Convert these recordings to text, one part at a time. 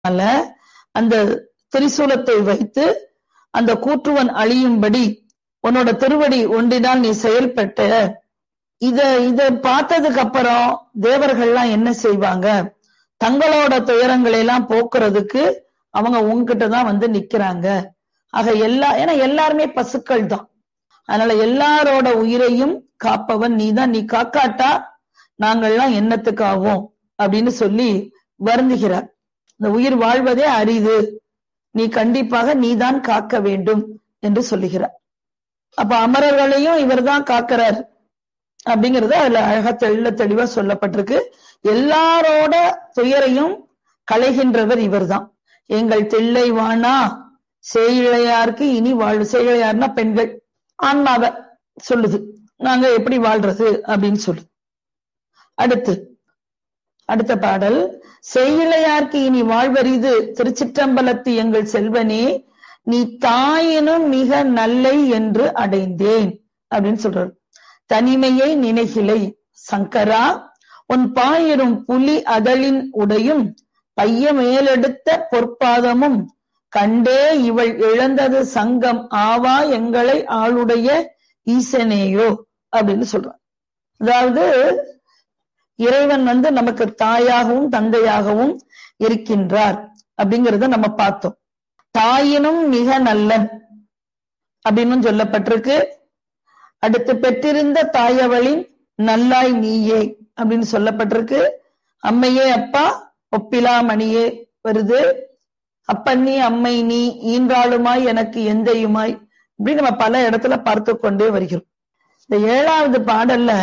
அதனால அந்த திரிசூலத்தை வைத்து அந்த கூற்றுவன் அழியும்படி உன்னோட திருவடி ஒன்றினால் நீ செயல்பட்ட இத இத பார்த்ததுக்கு அப்புறம் தேவர்கள்லாம் என்ன செய்வாங்க தங்களோட துயரங்களை எல்லாம் போக்குறதுக்கு அவங்க உங்ககிட்ட தான் வந்து நிக்கிறாங்க ஆக எல்லா ஏன்னா எல்லாருமே பசுக்கள் தான் அதனால எல்லாரோட உயிரையும் காப்பவன் நீதான் நீ காக்காட்டா நாங்கள்லாம் என்னத்துக்கு ஆவோம் அப்படின்னு சொல்லி வருந்துகிறார் இந்த உயிர் வாழ்வதே அரிது நீ கண்டிப்பாக நீதான் காக்க வேண்டும் என்று சொல்லுகிறார் அப்ப அமரர்களையும் இவர்தான் காக்கிறார் அப்படிங்கறது அதுல அழகா தெள்ள தெளிவா சொல்லப்பட்டிருக்கு எல்லாரோட துயரையும் களைகின்றவர் இவர்தான் எங்கள் தில்லை வானா சேயிழையாருக்கு இனி வாழ் சேயிழையார்னா பெண்கள் ஆன்மாவை சொல்லுது நாங்க எப்படி வாழ்றது அப்படின்னு சொல்லு அடுத்து அடுத்த பாடல் செய்யிழையார்க்கு இனி வாழ்வரிது திருச்சிற்றம்பலத்து எங்கள் செல்வனே நீ தாயினும் மிக நல்லை என்று அடைந்தேன் அப்படின்னு சொல்றாரு தனிமையை நினைகிலை சங்கரா உன் பாயிரும் புலி அதழின் உடையும் பைய மேலெடுத்த பொற்பாதமும் கண்டே இவள் இழந்தது சங்கம் ஆவா எங்களை ஆளுடைய ஈசனேயோ அப்படின்னு சொல்றான் அதாவது இறைவன் வந்து நமக்கு தாயாகவும் தந்தையாகவும் இருக்கின்றார் அப்படிங்கறத நம்ம பார்த்தோம் தாயினும் மிக நல்லன் அப்படின்னு சொல்லப்பட்டிருக்கு அடுத்து பெற்றிருந்த தாயவளின் நல்லாய் நீயே அப்படின்னு சொல்லப்பட்டிருக்கு அம்மையே அப்பா ஒப்பிலா மணியே வருது அப்பன்னி அம்மை நீ ஈன்றாளுமாய் எனக்கு எந்தையுமாய் இப்படி நம்ம பல இடத்துல பார்த்து கொண்டே வருகிறோம் இந்த ஏழாவது பாடல்ல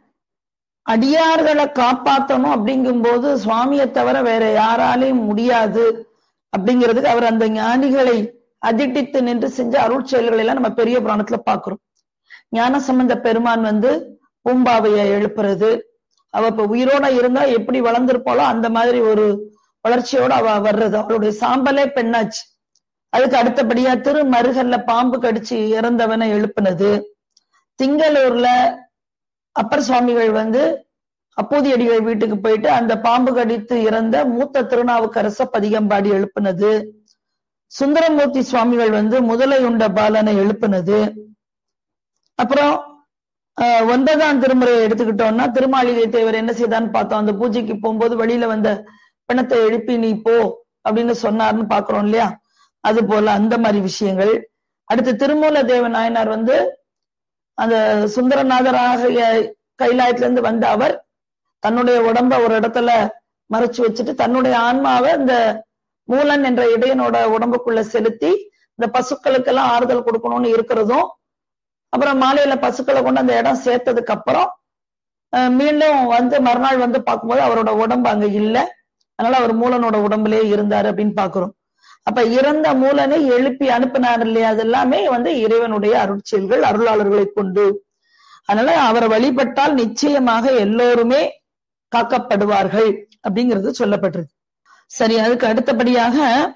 அடியார்களை காப்பாத்தணும் அப்படிங்கும்போது சுவாமியை தவிர வேற யாராலையும் முடியாது அப்படிங்கிறதுக்கு அவர் அந்த ஞானிகளை அதிட்டித்து நின்று செஞ்ச அருள் செயல்களை எல்லாம் நம்ம பெரிய புராணத்துல பாக்குறோம் ஞான சம்பந்த பெருமான் வந்து பூம்பாவைய எழுப்புறது அவ இப்ப உயிரோட இருந்தா எப்படி வளர்ந்திருப்பாளோ அந்த மாதிரி ஒரு வளர்ச்சியோட அவ வர்றது அவளுடைய சாம்பலே பெண்ணாச்சு அதுக்கு அடுத்தபடியா திருமருகல்ல பாம்பு கடிச்சு இறந்தவனை எழுப்புனது திங்களூர்ல அப்பர் சுவாமிகள் வந்து அப்போதியடிகள் வீட்டுக்கு போயிட்டு அந்த பாம்பு கடித்து இறந்த மூத்த திருநாவுக்கரச பதிகம்பாடி எழுப்புனது சுந்தரமூர்த்தி சுவாமிகள் வந்து முதலை உண்ட பாலனை எழுப்புனது அப்புறம் ஒன்பதாம் திருமுறையை எடுத்துக்கிட்டோம்னா திருமாளிகை தேவர் என்ன செய்தான்னு பார்த்தோம் அந்த பூஜைக்கு போகும்போது வெளியில வந்த பிணத்தை எழுப்பி நீ போ அப்படின்னு சொன்னார்னு பாக்குறோம் இல்லையா அது போல அந்த மாதிரி விஷயங்கள் அடுத்து திருமூல தேவ நாயனார் வந்து அந்த சுந்தரநாதராக கைலாயத்துல இருந்து வந்த அவர் தன்னுடைய உடம்ப ஒரு இடத்துல மறைச்சு வச்சுட்டு தன்னுடைய ஆன்மாவை இந்த மூலன் என்ற இடையனோட உடம்புக்குள்ள செலுத்தி இந்த பசுக்களுக்கெல்லாம் ஆறுதல் கொடுக்கணும்னு இருக்கிறதும் அப்புறம் மாலையில பசுக்களை கொண்டு அந்த இடம் சேர்த்ததுக்கு அப்புறம் மீண்டும் வந்து மறுநாள் வந்து பார்க்கும்போது அவரோட உடம்பு அங்க இல்லை அதனால அவர் மூலனோட உடம்புலயே இருந்தாரு அப்படின்னு பாக்குறோம் அப்ப இறந்த மூலனை எழுப்பி அனுப்பினார் இல்லையா அது எல்லாமே வந்து இறைவனுடைய அருட்செயல்கள் அருளாளர்களை கொண்டு அதனால அவரை வழிபட்டால் நிச்சயமாக எல்லோருமே காக்கப்படுவார்கள் அப்படிங்கிறது சொல்லப்பட்டிருக்கு சரி அதுக்கு அடுத்தபடியாக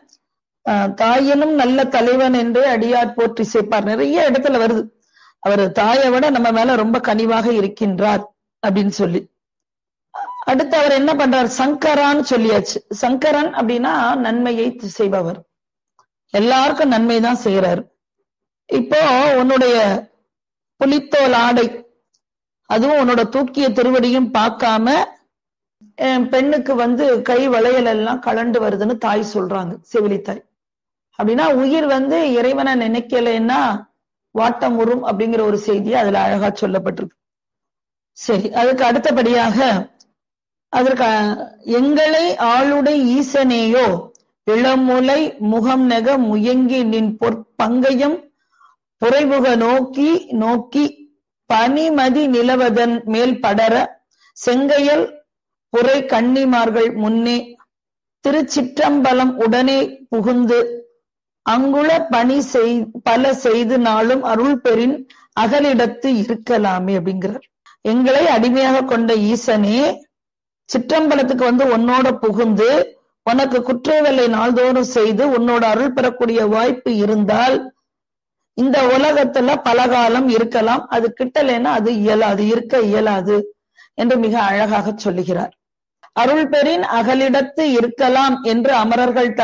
தாயினும் நல்ல தலைவன் என்று அடியார் போற்றி சேர்ப்பார் நிறைய இடத்துல வருது அவர் தாயை விட நம்ம மேல ரொம்ப கனிவாக இருக்கின்றார் அப்படின்னு சொல்லி அடுத்து அவர் என்ன பண்றார் சங்கரான்னு சொல்லியாச்சு சங்கரன் அப்படின்னா நன்மையை செய்பவர் எல்லாருக்கும் நன்மை தான் செய்யறாரு இப்போ உன்னுடைய புலித்தோல் ஆடை அதுவும் உன்னோட தூக்கிய திருவடியும் பார்க்காம பெண்ணுக்கு வந்து கை வளையல் எல்லாம் கலண்டு வருதுன்னு தாய் சொல்றாங்க செவிலி தாய் அப்படின்னா உயிர் வந்து இறைவனை நினைக்கலைன்னா வாட்டம் உறும் அப்படிங்கிற ஒரு செய்தி அதுல அழகா சொல்லப்பட்டிருக்கு சரி அதுக்கு அடுத்தபடியாக அதற்கு எங்களை ஆளுடை ஈசனேயோ இளமுலை முகம் நெக முயங்கி நின் பொற்பங்கையும் புரைமுக நோக்கி நோக்கி பனிமதி நிலவதன் மேல் படர செங்கையல் புரை கன்னிமார்கள் முன்னே திருச்சிற்றம்பலம் உடனே புகுந்து அங்குள பணி செய் பல செய்து நாளும் அருள் பெறின் அகலிடத்து இருக்கலாமே அப்படிங்கிறார் எங்களை அடிமையாக கொண்ட ஈசனே சிற்றம்பலத்துக்கு வந்து உன்னோட புகுந்து உனக்கு குற்றவேலை நாள்தோறும் செய்து உன்னோட அருள் பெறக்கூடிய வாய்ப்பு இருந்தால் இந்த உலகத்துல பலகாலம் இருக்கலாம் அது கிட்டலைன்னா அது இயலாது இருக்க இயலாது என்று மிக அழகாக சொல்லுகிறார் அருள் பெறின் அகலிடத்து இருக்கலாம் என்று அமரர்கள்